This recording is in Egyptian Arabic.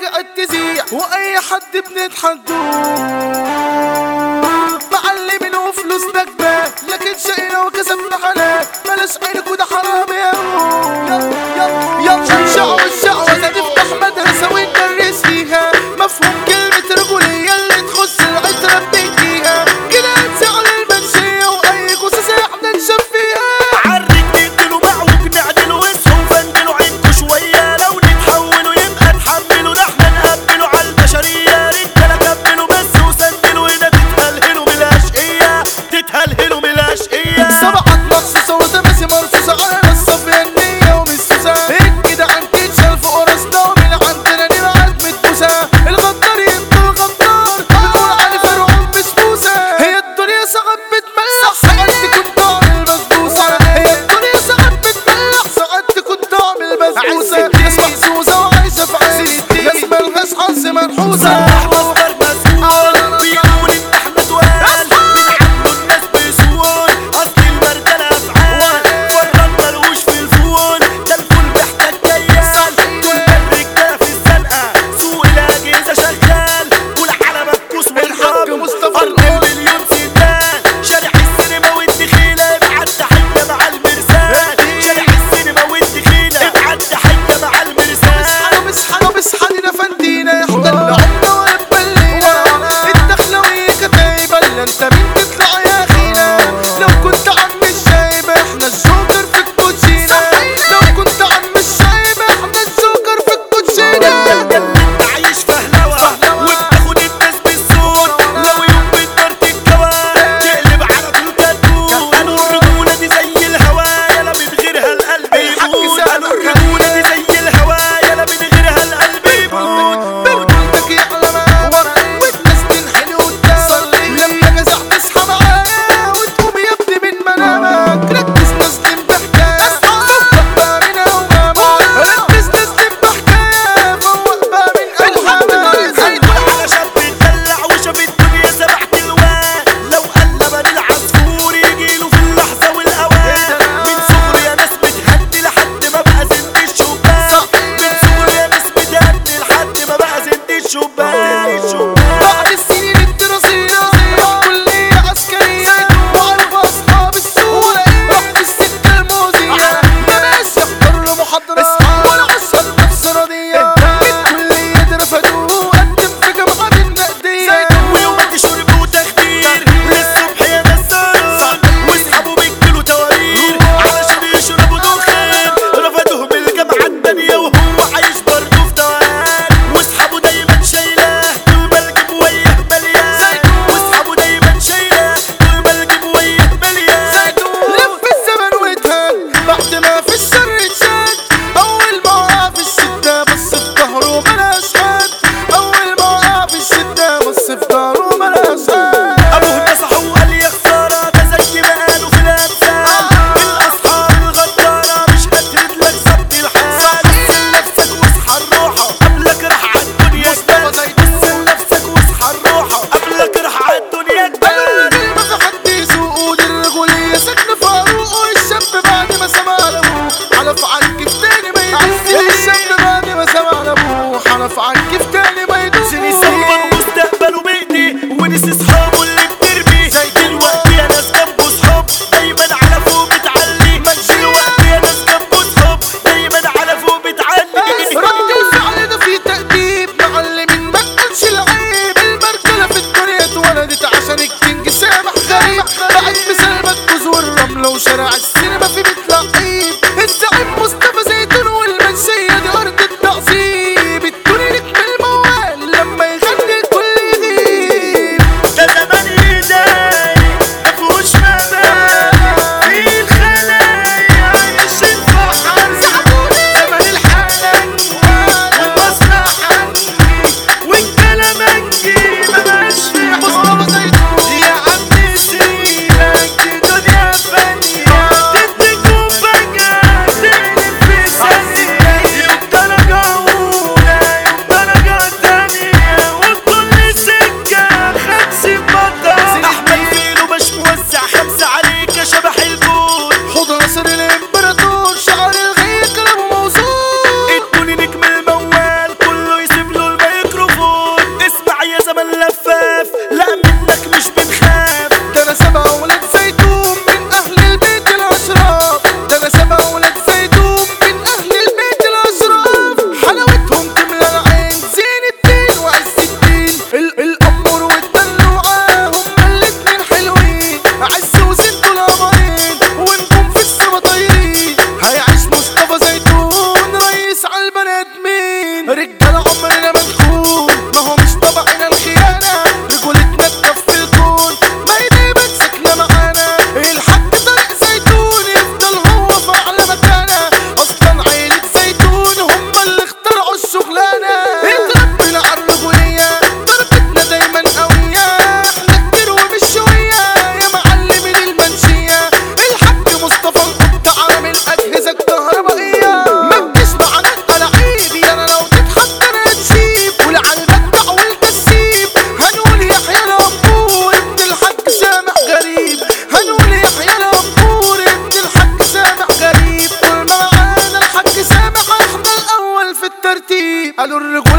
رجعت تذيع واي حد بنتحدوه معلمين وفلوسنا كبار لكن شقينا وكسبنا حلال بلاش عينك وده حرام يا يلا يلا يلا شعوة الشعوة ده نفتح مدرسة وندرس فيها مفهوم كلمة رجولية اللي تخص العترة بنديها كده هتزعل المنشية واي جثث احنا نشاف فيها عرك نديله معوج نعدله اصحوا فندلوا عينكوا شوية لو نتحولوا يبقى نحملوا ده احنا نقبلوا على البشرية رجالة كملوا بس وسندلوا هنا تتهلهلوا بالاشقية تتهلهلوا بالاشقية سبعة مخصوصة وتماسي مرصوصة على الصفية النية ومسوسة كده عن تتشال فوق راسنا ومن عندنا نبعد متبوسة الغدار يبقى الغدار بنقول على فرعون مش موسى هي الدنيا ساعات بتملح ساعات تكون طعم البسبوسة هي الدنيا ساعات بتملح ساعات تكون طعم البسبوسة ناس محسوسة وعايشة في عز ناس ملهاش حظ منحوسة مصدر مسؤول بيقول ان احنا توال بنعاملوا الناس بسهول اصل البردلة افعال فرد ملوش في الفول ده الفول محتاج كيال دول الرجالة في الزنقة سوق الاجهزة شغال قول على مكوس الحاج مرحب مصطفى ارض القول. المليون سندان شارع السينما والدخيلة ابعت تحية مع المرسال شارع السينما والدخيلة ابعت تحية مع المرسال اصحى بصحى بصحى لنا فندينا احنا اللي عمنا الرجولة